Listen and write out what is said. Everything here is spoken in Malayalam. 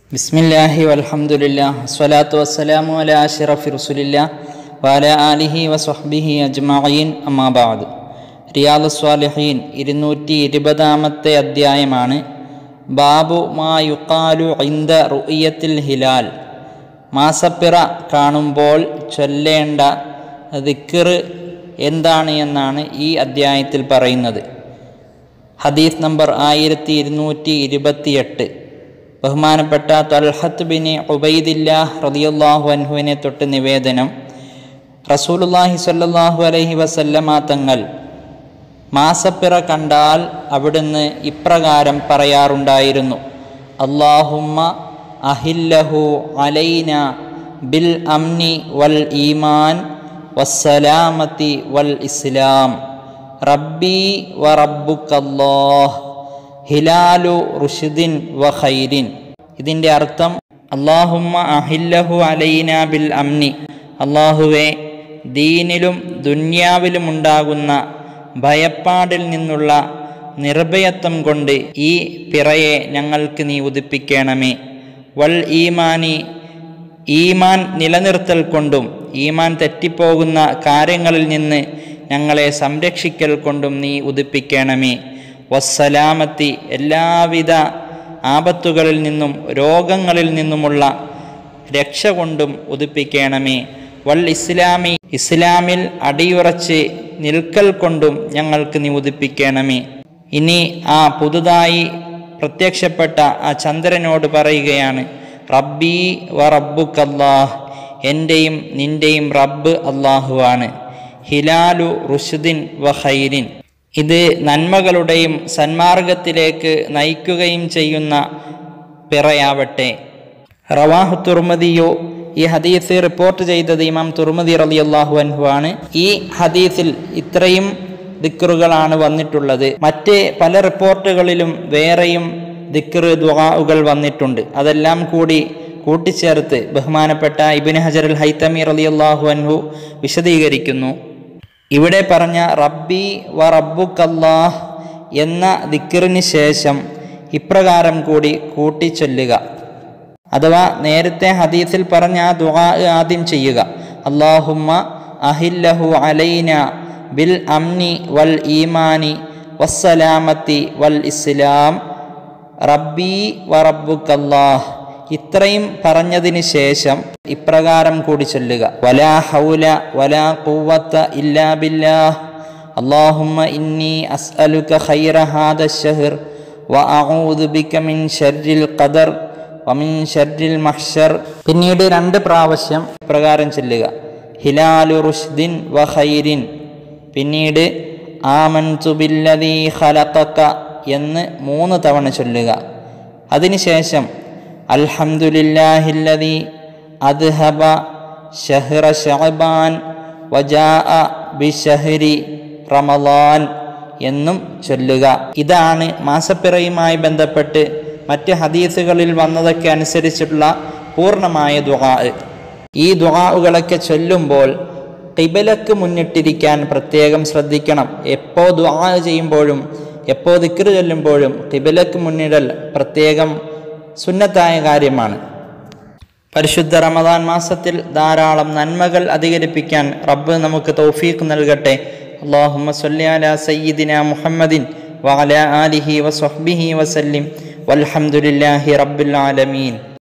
ബിസ്മില്ലാഹി വൽഹംദുലില്ലാ സ്വലാത്തു വസ്സലാമു അല അഷ്റഫി റസുലില്ല വാല ആലിഹി വസ്വഹ്ബിഹി അജ്മഈൻ അമ്മാബാദ് റിയാദ് സ്വാലിഹീൻ ഇരുന്നൂറ്റി ഇരുപതാമത്തെ അധ്യായമാണ് ബാബു മാ യുക്കാലു ഇന്ദ റുഇയത്തിൽ ഹിലാൽ മാസപ്പിറ കാണുമ്പോൾ ചൊല്ലേണ്ട ദിക്കർ എന്താണ് എന്നാണ് ഈ അധ്യായത്തിൽ പറയുന്നത് ഹദീസ് നമ്പർ ആയിരത്തി ഇരുന്നൂറ്റി ഇരുപത്തിയെട്ട് ബഹുമാനപ്പെട്ട തൽഹത്ത് ബിൻ ഉബൈദില്ലാഹ് റളിയല്ലാഹു അൻഹുവിനെ തൊട്ട് നിവേദനം റസൂലുള്ളാഹി സ്വല്ലല്ലാഹു അലൈഹി വസല്ലമ തങ്ങൾ മാസപ്പിറ കണ്ടാൽ അവിടുന്ന് ഇപ്രകാരം പറയാറുണ്ടായിരുന്നു അള്ളാഹുമ്മ അഹില്ലഹു അലൈന ബിൽ അംനി വൽ ഈമാൻ വസ്സലാമത്തി വൽ ഇസ്ലാം റബ്ബി വ റബ്ബുക്കല്ലാഹ് ഹിലാലു റുഷിദിൻ വ ഖൈരിൻ ഇതിൻ്റെ അർത്ഥം അള്ളാഹുമ്മ അഹില്ലഹു അലൈന ബിൽ അംനി അള്ളാഹുവെ ദീനിലും ദുന്യാവിലും ഉണ്ടാകുന്ന ഭയപ്പാടിൽ നിന്നുള്ള നിർഭയത്വം കൊണ്ട് ഈ പിറയെ ഞങ്ങൾക്ക് നീ ഉദിപ്പിക്കണമേ വൽ ഈമാനി ഈമാൻ നിലനിർത്തൽ കൊണ്ടും ഈമാൻ തെറ്റിപ്പോകുന്ന കാര്യങ്ങളിൽ നിന്ന് ഞങ്ങളെ സംരക്ഷിക്കൽ കൊണ്ടും നീ ഉദിപ്പിക്കണമേ വസ്സലാമത്തി എല്ലാവിധ ആപത്തുകളിൽ നിന്നും രോഗങ്ങളിൽ നിന്നുമുള്ള രക്ഷ കൊണ്ടും ഉദിപ്പിക്കണമേ വൽ ഇസ്ലാമി ഇസ്ലാമിൽ അടിയുറച്ച് നിൽക്കൽ കൊണ്ടും ഞങ്ങൾക്ക് നീ ഉദിപ്പിക്കണമേ ഇനി ആ പുതുതായി പ്രത്യക്ഷപ്പെട്ട ആ ചന്ദ്രനോട് പറയുകയാണ് റബ്ബി വ റബ്ബുക്കല്ലാഹ് എൻ്റെയും നിൻ്റെയും റബ്ബ് അള്ളാഹുവാണ് ഹിലാലു റുഷുദിൻ വ ഖൈരിൻ ഇത് നന്മകളുടെയും സന്മാർഗത്തിലേക്ക് നയിക്കുകയും ചെയ്യുന്ന പിറയാവട്ടെ റവാഹു തുർമദിയോ ഈ ഹദീസ് റിപ്പോർട്ട് ചെയ്തത് ഇമാം തുർമദി റലി അള്ളാഹു അൻഹു ആണ് ഈ ഹദീസിൽ ഇത്രയും ദിക്കറുകളാണ് വന്നിട്ടുള്ളത് മറ്റ് പല റിപ്പോർട്ടുകളിലും വേറെയും ദിക്കർ ദുആകൾ വന്നിട്ടുണ്ട് അതെല്ലാം കൂടി കൂട്ടിച്ചേർത്ത് ബഹുമാനപ്പെട്ട ഇബിൻ ഹജർ അൽ ഹൈത്തമി റലി അള്ളാഹു അൻഹു വിശദീകരിക്കുന്നു ഇവിടെ പറഞ്ഞ റബ്ബി വ റബ്ബുക്കല്ലാഹ് എന്ന ദിക്കറിന് ശേഷം ഇപ്രകാരം കൂടി കൂട്ടിച്ചൊല്ലുക അഥവാ നേരത്തെ ഹദീസിൽ പറഞ്ഞ ആ ദുആ ആദ്യം ചെയ്യുക അള്ളാഹുമ്മ അഹില്ലഹു അലൈന ബിൽ അംനി വൽ ഈമാനി വസ്സലാമത്തി വൽ ഇസ്ലാം റബ്ബി വ റബ്ബുക്കല്ലാഹ് ഇത്രയും പറഞ്ഞതിന് ശേഷം ഇപ്രകാരം കൂടി ചൊല്ലുക വലാ ഹൗല വലാ ഖുവത്ത ഇല്ലാ ബില്ലാഹ് അല്ലാഹുമ്മ ഇന്നി അസ്അലുക ഖൈറ ഹാദ الشهر വഅഊദു ബിക മിൻ ശർരിൽ ഖദർ വമിൻ ഷർരിൽ മഹ്ഷർ പിന്നീട് രണ്ട് പ്രാവശ്യം പ്രകാരം ചൊല്ലുക ഹിലാലു റുഷ്ദിൻ വ ഖൈരിൻ പിന്നീട് ആമൻതു ബില്ലദീ ഖലഖക എന്ന് മൂന്ന് തവണ ചൊല്ലുക അതിനുശേഷം അൽഹംദുലില്ലാഹില്ലദീ അദ്ഹബ ഷഹ്റ ഷഅബാൻ വജാഅ ബിഷഹ്രി റമളാൻ എന്നും ചൊല്ലുക ഇതാണ് മാസപ്പിറയുമായി ബന്ധപ്പെട്ട് മറ്റ് ഹദീസുകളിൽ വന്നതൊക്കെ അനുസരിച്ചുള്ള പൂർണ്ണമായ ദുആ ഈ ദുആകളൊക്കെ ചൊല്ലുമ്പോൾ കിബലക്ക് മുന്നിട്ടിരിക്കാൻ പ്രത്യേകം ശ്രദ്ധിക്കണം എപ്പോ ദുആ ചെയ്യുമ്പോഴും എപ്പോ ദിക്ർ ചൊല്ലുമ്പോഴും കിബലക്ക് മുന്നിടൽ പ്രത്യേകം സുന്നത്തായ കാര്യമാണ് പരിശുദ്ധ റമദാൻ മാസത്തിൽ ധാരാളം നന്മകൾ അധികരിപ്പിക്കാൻ റബ്ബ് നമുക്ക് തൗഫീഖ് നൽകട്ടെ അള്ളാഹുമ്മ സല്ലി അലാ സയ്യിദിന മുഹമ്മദിൻ വഅല ആലിഹി വസ്വഹ്ബിഹി വസല്ലിം والحمد لله رب العالمين